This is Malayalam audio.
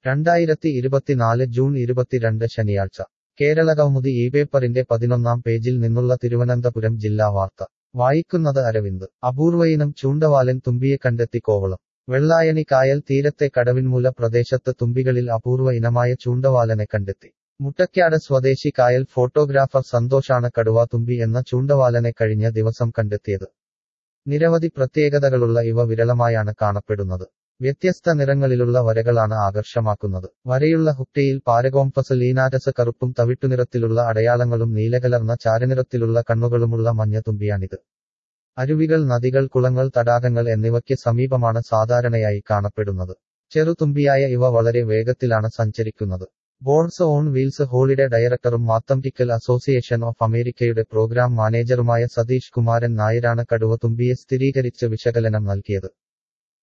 രണ്ടായിരത്തി ഇരുപത്തിനാല് ജൂൺ ഇരുപത്തിരണ്ട് ശനിയാഴ്ച കേരള കൗമുദി ഈ പേപ്പറിന്റെ പതിനൊന്നാം പേജിൽ നിന്നുള്ള തിരുവനന്തപുരം ജില്ലാ വാർത്ത വായിക്കുന്നത് അരവിന്ദ് അപൂർവയിനം ചൂണ്ടവാലൻ തുമ്പിയെ കണ്ടെത്തി കോവളം വെള്ളായണി കായൽ തീരത്തെ കടവിൻമൂല പ്രദേശത്ത് തുമ്പികളിൽ അപൂർവ ഇനമായ ചൂണ്ടവാലനെ കണ്ടെത്തി മുട്ടയ്ക്കാട് സ്വദേശി കായൽ ഫോട്ടോഗ്രാഫർ സന്തോഷാണ് കടുവാ തുമ്പി എന്ന ചൂണ്ടവാലനെ കഴിഞ്ഞ ദിവസം കണ്ടെത്തിയത് നിരവധി പ്രത്യേകതകളുള്ള ഇവ വിരളമായാണ് കാണപ്പെടുന്നത് വ്യത്യസ്ത നിറങ്ങളിലുള്ള വരകളാണ് ആകർഷമാക്കുന്നത് വരയുള്ള ഹുക്ടയിൽ പാരകോംഫസ് ലീനാറ്റസ് കറുപ്പും തവിട്ടുനിറത്തിലുള്ള അടയാളങ്ങളും നീലകലർന്ന ചാരനിറത്തിലുള്ള കണ്ണുകളുമുള്ള മഞ്ഞതുമ്പിയാണിത് അരുവികൾ നദികൾ കുളങ്ങൾ തടാകങ്ങൾ എന്നിവയ്ക്ക് സമീപമാണ് സാധാരണയായി കാണപ്പെടുന്നത് ചെറുതുമ്പിയായ ഇവ വളരെ വേഗത്തിലാണ് സഞ്ചരിക്കുന്നത് ബോർഡ്സ് ഓൺ വീൽസ് ഹോളിഡേ ഡയറക്ടറും mathematical association of America programme മാനേജറുമായ സതീഷ് കുമാരൻ നായരാണ് കടുവ തുമ്പിയെ സ്ഥിരീകരിച്ച് വിശകലനം നൽകിയത്